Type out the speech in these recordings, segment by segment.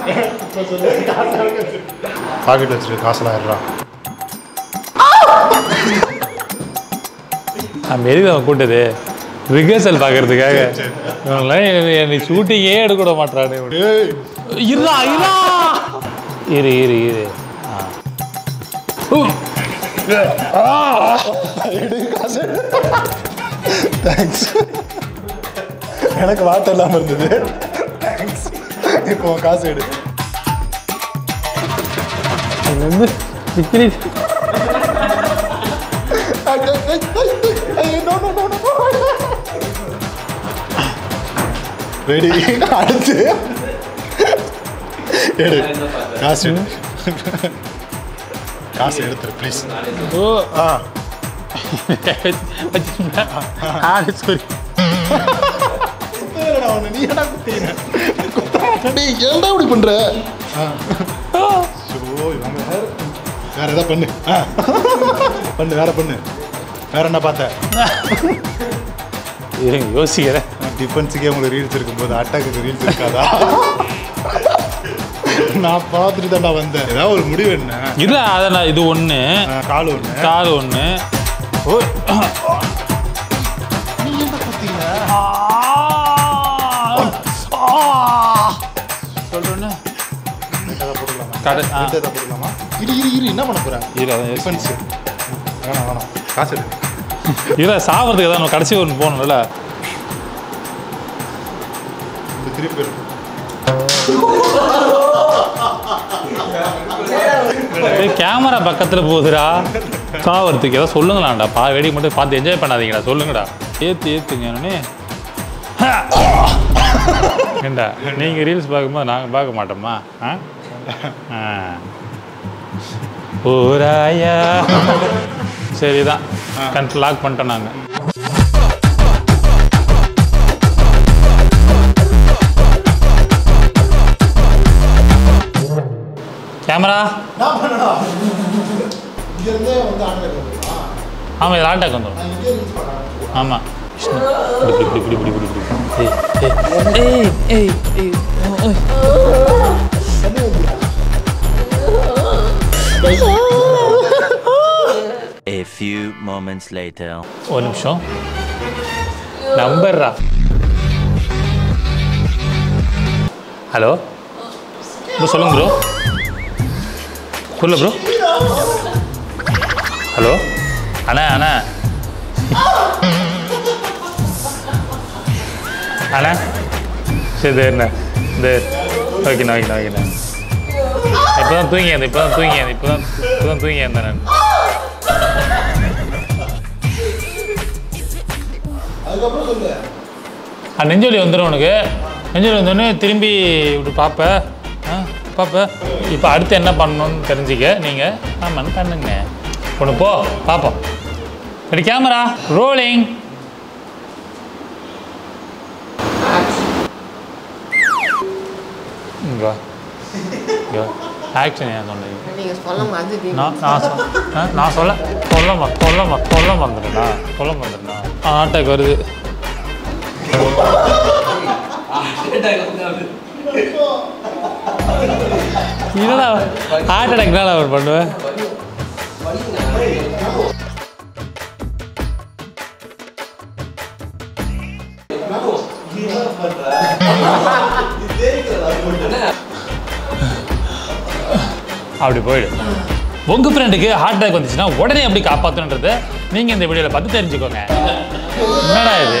Packet வச்சிருக்க காசெல்லாம் ஏறா நம்ம எதுக்கு அவன் கூட்டது ரிஹர்சல் பார்க்கறதுக்காக இவனெல்லாம் என்னை- என்னை ஷூட்டிங்கே எடுக்க விட மாட்டானே இருடா இருடா இரு இரு இரு ஆ. தேங்க்ஸ் எனக்கு வார்த்தை இல்லாமல் இருந்தது தேங்க்ஸ் இப்போ உன் காசு எடு இது வந்து விக்கிரி ரெடி அடுத்து எடு காசு எடு காசு எடுத்துரு ப்ளீஸ் ஓ ஆ சாரி நீ என்ன குத்தின டேய் ஏன்டா இப்படி பண்ற ஸோ இவங்க வேற வேற ஏதாவது பண்ணு ஆ. பண்ணு வேற பண்ணு வேற என்ன பார்த்த இருங்க யோசிக்கிறேன் டிஃபென்ஸுக்கே உங்களுக்கு ரீல்ஸ் இருக்கும்போது அட்டாக்கு ரீல்ஸ் இருக்காதா நான் பார்த்துட்டு தான்டா வந்தேன் ஏதாவது ஒரு முடிவு என்ன இல்லை அதை நான் இது ஒன்று ஆ, கால் ஒன்று காது ஒன்று ஓ நீ என்ன குத்தின சொல்கிறேன்னு அதை போட்டுக்கலாமா கடை ஆ ரெண்டு இதை போட்டுக்கலாமா இரு இரு இரு என்ன பண்ண போறேன் இரு அதான் யோசி- டிஃபென்ஸ் வேணாம் வேணாம் காசு எடு இல்லை சாவறதுக்கு தான் கடைசி ஒன்று போகணும்ல இந்த திருப்பி இருக்கு கேமரா பக்கத்தில் போகுதுடா சாவறதுக்கு ஏதோ சொல்லுங்களாண்டா பா வெடி மட்டும் பார்த்து என்ஜாய் பண்ணாதீங்கடா சொல்லுங்கடா ஏற்று ஏற்றுங்க என்னன்னு ஏண்டா நீங்கள் ரீல்ஸ் பார்க்கும்போது நாங்கள் பார்க்க மாட்டோமா ஆ ஆ. ஊராயா சரிதான் கண்ட் லாக் பண்ணிட்டோம் நாங்கள் கேமரா நான் பண்ணடா இங்க இருந்தே வந்து ஆன்லைன் பண்ணுமா ஆமாம் இது லாண்டாக் வந்துடும் நான் இங்கே ரீல்ஸ் பண்ணேன் ஆமாம் இப்படி இப்படி இப்படி இப்படி இப்படி இப்படி ஏய் ஏய் ஏய் ஏய் ஓய். A few moments later. ஒரு நிமிஷம் நம்பர்ரா ஹலோ ப்ரோ சொல்லுங்க ப்ரோ புரியல ப்ரோ ஹலோ அண்ணா அண்ணா அண்ணா சரி தேர்ண்ணா தேர் ஓகேண்ணா ஓகேண்ணா ஓகேண்ணா இப்போ தான் தூங்கி இருந்தேன் இப்போ தான் தூங்கி இருந்தேன் இப்போ தான் இப்போ தான் தூங்கி இருந்தேன் நான் அதுக்கப்புறம் சொல்லு ஆ நெஞ்சொலி வந்துடும் உனக்கு நெஞ்சொலி வந்தோடனே திரும்பி இப்படி பார்ப்ப ஆ பார்ப்ப இப்போ அடுத்து என்ன பண்ணணும்னு தெரிஞ்சுக்க நீங்கள் ஆமான்னு பண்ணுங்க ஒன்று போ பார்ப்போம் ரெடி கேமரா ரோலிங் இங்கே இங்கே ஆக்ஷன் ஏன் சொன்னீங்க நீங்க சொல்ல மாதிரி நான் நான் சொ- ஆ, நான் சொல்ல சொல்ல ம சொல்ல ம சொல்ல மறந்துட்டேனா சொல்ல மறந்துட்டேனா ஆட்டாக்கு வருது என்னடா ஹார்ட் அட்டாக்னால அவர் பண்ணுவேன் அப்படி போயிடு உங்க ஃப்ரெண்டுக்கு ஹார்ட் அட்டாக் வந்துச்சுன்னா உடனே எப்படி காப்பாற்றணுன்றதை நீங்க இந்த வீடியோல பார்த்து தெரிஞ்சுக்கோங்க என்னடா இது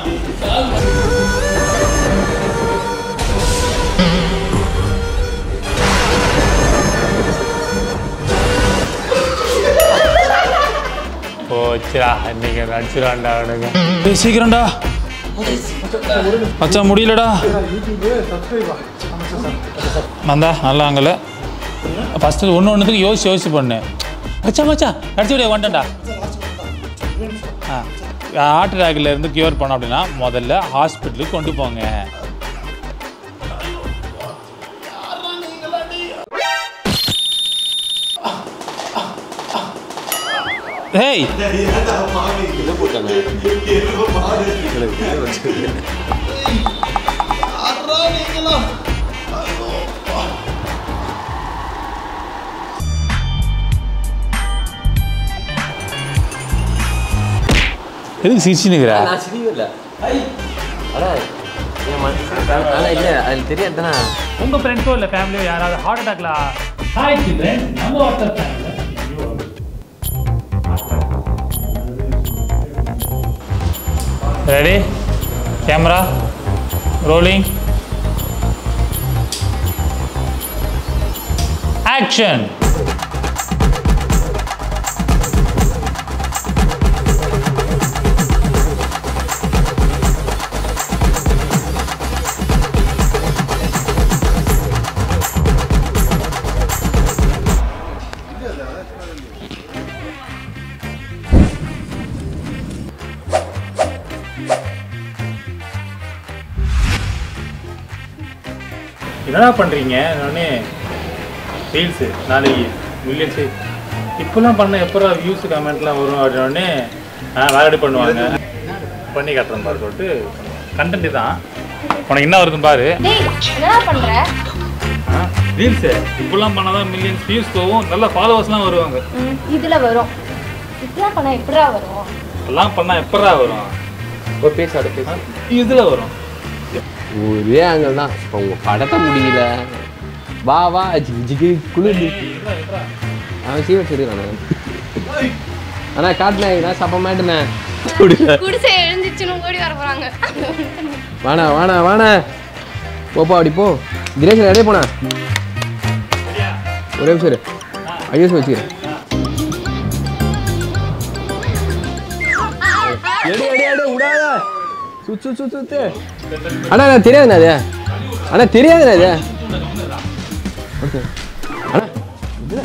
போச்சுடா இன்னைக்கு நடிச்சிடான்டா அவனுங்க ஏய், சீக்கிரம்டா மச்சான் முடியலடா வந்தா நல்லா அங்கல ஃபஸ்ட்டு ஒன்று ஒன்றுத்துக்கு யோசிச்சு யோசிச்சு பண்ணு மச்சான் மச்சான் நடிச்சு விட வந்துட்டா ஆ ஹார்ட் அட்டாக்ல இருந்து கியூர் பண்ணோம் அப்படின்னா முதல்ல ஹாஸ்பிட்டலுக்கு கொண்டு போங்க ஹேய் எதுக்கு சிரிச்சுனுக்குற நான் சிரிக்கல அண்ணா என் மன அண்ணா இல்லை அது தெரியாது தானே உங்க ஃப்ரெண்ட்ஸோ இல்லை ஃபேமிலியோ யாராவது ஹார்ட் அட்டாக்ல ஹாய் சில்ட்ரன் நம்ம WhatsApp ready camera rolling action என்னடா பண்ணுறீங்க நானே ரீல்ஸு நாளைக்கு மில்லியன்ஸு இப்போலாம் பண்ண எப்போ வியூஸ் கமெண்ட்லாம் வரும் அப்படின்னே வேலடி பண்ணுவாங்க பண்ணி காட்டுறேன் பாரு சொல்லிட்டு கண்டென்ட் தான் உனக்கு என்ன வருதுன்னு பாரு டேய் என்னடா பண்ற ரீல்ஸு இப்போலாம் பண்ணால் தான் மில்லியன்ஸ் வியூஸ் போகும் நல்ல ஃபாலோவர்ஸ்லாம் வருவாங்க ம், இதுல வரும் இதெல்லாம் பண்ணா எப்படிடா வரும் எல்லாம் பண்ணால் எப்படா வரும் இப்போ பேச அட பேச இதில் வரும் ஒரே ஆங்கிள் தான் இப்போ உங்கள் படத்தை முடியல வா வா ஜிகி ஜிகி குளிர் அவன் சீவ வச்சிருக்கானே அண்ணா காட்டுனே நான் சப்ப மாட்டேனே குடிசை எழுந்துச்சுன்னு ஓடி வர போறாங்க வாணா வாணா வாணா போப்பா அப்படி போ தினேஷ் ரெடியே போனா ஒரே நிமிஷம் இரு ஐஎஸ் வச்சுக்கிறேன் எடு எடு எடு விடாத சுத்து சுத்து சுத்து அண்ணா நான் தெரியாதுண்ணா அது அண்ணா தெரியாதுண்ணா இது ஓகே அண்ணா இதுல.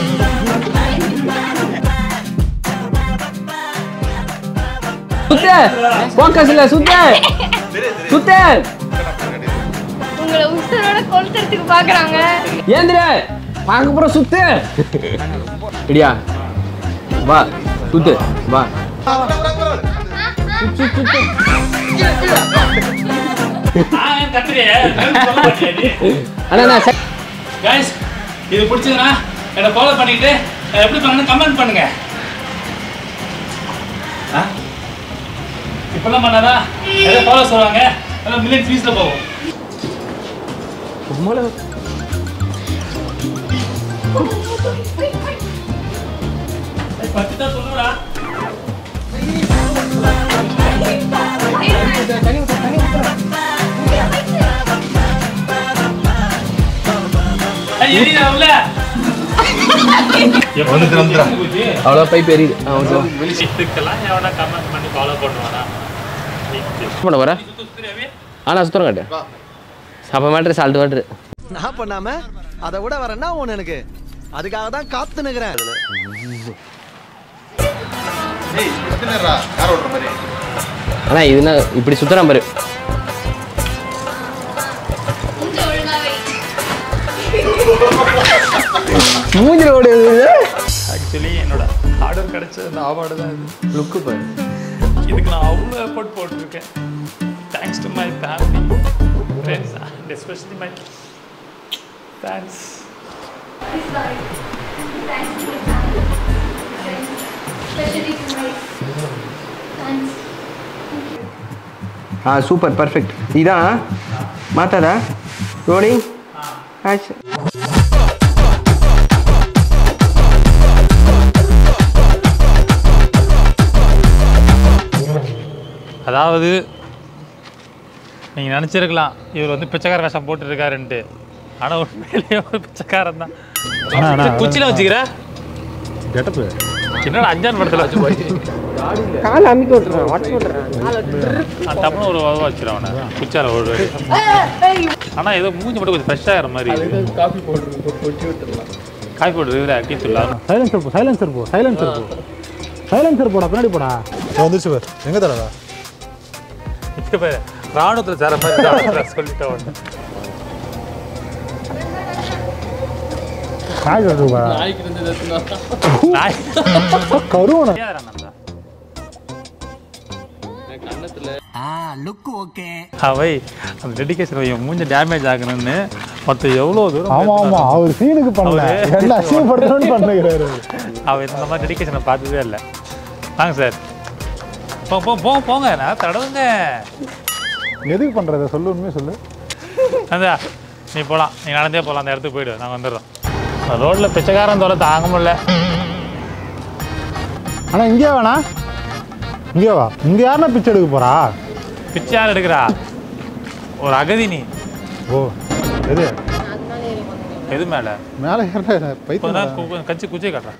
சுத்து ஃபோக்கஸ் இல்ல சுத்து சுத்து உங்களை உசுரோட கொளுத்துறதுக்கு பாக்குறாங்க ஏந்திர பார்க்க போற சுத்து இடியா வா சுத்து வா சுத்து, சுத்து. அண்ணா அண்ணா சரி. கைஸ் இது பிடிச்சதுன்னா என்னை ஃபாலோ பண்ணிட்டு அஹ், எப்படி பண்ணணும் கமெண்ட் பண்ணுங்க ஆ? இப்பெல்லாம் பண்ணாதா எதை ஃபாலோ சொல்லுவாங்க அதான் மில்லியன் ஃபீஸில் போகும் உம்மால. பத்து தான் சொல்லுடா உள்ள வந்துட்டு வந்துடா. அவ்வளோ பைப் எரியுது ஆ ஓகே வா. இதுக்கெல்லாம் எவனா கமெண்ட் பண்ணி ஃபாலோ பண்ணுவானா என்ன பண்ண போற ஆனா சுத்தரம் காட்டு அப்போ மேட்ரு சால்ட் வாட்ரு நான் பண்ணாம அதை விட வரேன்னா ஒன்று எனக்கு அதுக்காக தான் காத்து நிக்கிறேன் ஏய் எத்தனை நேரா கார் ஓட்டுற மாதிரி அண்ணா இதுனா இப்படி சுத்தரம் பாரு கொஞ்சம் ஒழுங்காவே மூஞ்சில ஓடுது ஆக்சுவலி என்னோட ஆர்டர் கிடைச்ச அந்த அவார்டு தான் இது லுக்கு பாரு இதுக்கு நான் அவ்வளோ எஃபர்ட் போட்டிருக்கேன் thanks to my family friends and especially my thanks ஆ சூப்பர் பர்ஃபெக்ட் இதான் மாத்தாதா ரோலிங் ஆக்ஷன் அதாவது நீங்கள் நினச்சிருக்கலாம் இவர் வந்து பிச்சைக்கார வேஷம் போட்டுருக்காருன்ட்டு ஆனால் உண்மையிலேயே ஒரு பிச்சைக்காரன் தான் குச்சியில் வச்சுக்கிற கெட்டப்பு என்னடா அஞ்சான் படத்தில் வச்சு போய் கால் அமுக்கி விட்டுறேன் வாட்ச் விட்டுறேன் நான் டப்புனு ஒரு உதவ வச்சிடும் அவனை குச்சால ஒரு வாடி ஆனால் ஏதோ மூஞ்சி மட்டும் கொஞ்சம் ஃப்ரெஷ்ஷாக ஆகிற மாதிரி காஃபி போட்டு கொட்டி விட்டுறலாம் காய் போட்டு இவரே டீ தூள் சைலன்சர் போ சைலன்சர் போ சைலன்சர் போ சைலன்சர் போடா பின்னாடி போடா வந்துச்சு பார் எங்க தரடா இப்போ பாரு ராணுவத்தில் சேர மாதிரி தான் சொல்லிட்டேன் ஒன்று காய் கட்டுப்பா நாய் கருவனை யாரா நந்தா? அவை அந்த டெடிகேஷன் வையும் மூஞ்ச டேமேஜ் ஆகணும்னு மொத்தம் எவ்வளோ தூரம் ஆமா ஆமா அவர் சீனுக்கு பண்ணல அவரு- என்ன அசிங்கப்படுத்தணும்னு பண்ணுகிறாரு அவ இந்த மாதிரி டெடிகேஷனை பார்த்ததே இல்லை வாங்க சார் போ போ போ போங்க நான் தடவுங்க எதுக்கு பண்ணுறத சொல்லு உண்மையை சொல்லு அந்த நீ போகலாம் நீ நடந்தே போகலாம் அந்த இடத்துக்கு போயிடு நாங்கள் வந்துடுறோம் ரோட்டில் பிச்சைக்காரன் தொலை தாங்க முடியல ஆனால் இங்கே வேணா இங்கே வா இங்கே யாருன்னா பிச்சை எடுக்க போகிறா பிச்சை யார் எடுக்கிறா ஒரு அகதி நீ ஓ எது எது மேலே மேலே ஏற கொஞ்ச பைத்தியம் நேரம் கு- கச்சி குச்சியை காட்டுறேன்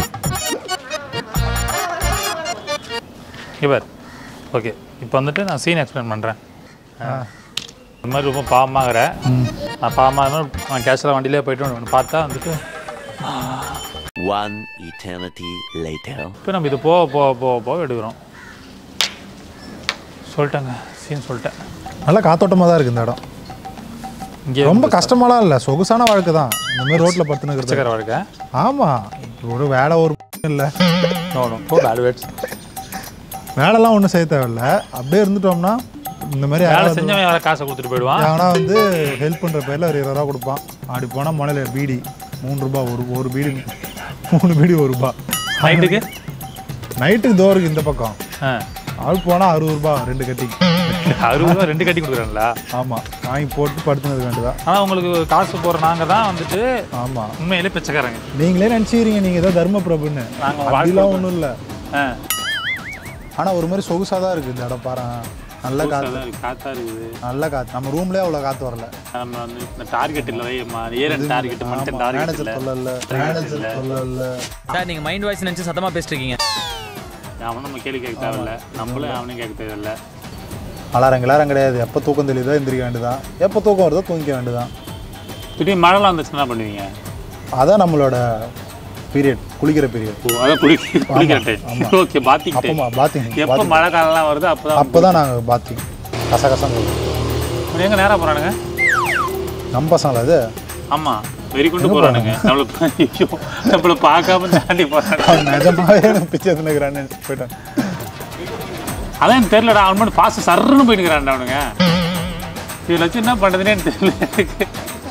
இவர் ஓகே இப்போ வந்துட்டு நான் சீன் எக்ஸ்பிளைன் பண்ணுறேன் இந்த மாதிரி ரொம்ப பாவமாகிற நான் பாவமாக நான் கேஷில் வண்டியிலே போயிட்டு ஒன்று பார்த்தா வந்துட்டு One eternity later. இப்போ நம்ம இது போக போக போக போக எடுக்கிறோம் சொல்லிட்டேங்க சீன் சொல்லிட்டேன் நல்லா காத்தோட்டமாக தான் இருக்குது இந்த இடம் இங்கே ரொம்ப கஷ்டமாலாம் இல்லை சொகுசான வாழ்க்கை தான் இந்த மாதிரி ரோட்டில் படுத்துனுக்கிறது பிச்சைக்கார வாழ்க்கை ஆமாம் ஒரு வேலை ஒரு இல்லை நோ நோ போ பேட் வேட்ஸ் வேலைலாம் ஒன்றும் செய்ய தேவையில்ல அப்படியே இருந்துட்டோம்னா இந்த மாதிரி வேலை யாராவது செஞ்சவன் வேலை காசை கொடுத்துட்டு போயிடுவான் எவனா வந்து ஹெல்ப் பண்ணுற பேரில் ஒரு இருபது ரூபா கொடுப்பான் அப்படி போனால் முனையில பீடி மூணு ரூபா ஒரு ஒரு பீடி மூணு பீடி ஒரு ரூபா நைட்டுக்கு நைட்டுக்கு தோருக்கு இந்த பக்கம் ஆ ஆள் போனால் அறுபது ரூபா ரெண்டு கட்டி அறுபது ரூபா ரெண்டு கட்டி கொடுக்குறேன்ல ஆமாம் வாங்கி போட்டு படுத்துனது வேண்டியதான் ஆனால் உங்களுக்கு காசு போகிற நாங்கள் தான் வந்துட்டு ஆமாம் உண்மையிலே பிச்சைக்காரங்க நீங்களே நினச்சிக்கிறீங்க நீங்கள் ஏதோ தர்ம பிரபுன்னு நாங்க அப்படிலாம் ஒன்றும் இல்லை ஆ ஆனால் ஒரு மாதிரி சொகுசாக தான் இருக்குது இந்த இடம் பாரு நல்ல காற்று அதான் இருக்கு, காத்தா இருக்குது நல்ல காற்று நம்ம ரூம்லேயே அவ்வளோ காற்று வரல நம்ம வந்து இந்த டார்கெட் இல்லை வைமா ஏரன் டார்கெட் மனுஷன் டார்கெட் மேனேஜர் இல்லை சொல்லல மேனேஜர் சொல்லல சார் நீங்க மைண்ட் வாய்ஸ் நினைச்சு சத்தமா பேசிட்டு இருக்கீங்க அவனும் நம்ம கேள்வி கேட்க தேவையில்ல நம்மளும் அவனும் கேட்க தேவையில்ல அலாரம் கிளாரம் கிடையாது எப்போ தூக்கம் தெளியுதோ எந்திரிக்க வேண்டியதான் எப்போ தூக்கம் வருதோ தூங்கிக்க வேண்டியதான் திடீர்னு மழைலாம் வந்துச்சுன்னா என்ன பண்ணுவீங்க அதான் நம்மளோட பீரியட் குளிக்கிற பீரியட் ஓ, அதான் குளிக்க குளிக்கிற டைம் ஓகே பாத்திங் டைம் அப்பமா பாத்திங் எப்போ மழை காலம்லாம் வருது அப்போ தான் அப்போ தான் நாங்கள் பாத்திங் கச கசம் எங்கே நேராக போகிறானுங்க நம்ம பசங்களா அது ஆமாம் வெறி கொண்டு போகிறானுங்க நம்மளை பா- ஐயோ நம்மளை பார்க்காம தாண்டி போகிறானுங்க அவன் நிஜமாவே எனக்கு பிச்சை எடுத்துனுக்குறான்னு போயிட்டான் அதான் எனக்கு தெரியலடா அவன் மட்டும் பாச சர்ன்னு போயிட்டுக்கிறான்டா அவனுங்க இதில் வச்சு என்ன பண்ணுறதுனே எனக்கு தெரியல எனக்கு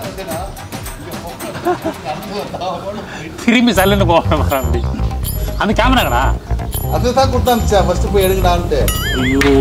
திரும்பி சல்லுன்னு போகணும் அப்படி அந்த கேமராங்கடா அதுதான் கொடுத்தாந்துச்சா ஃபர்ஸ்ட் போய் எடுக்கடான்ட்டு ஐயோ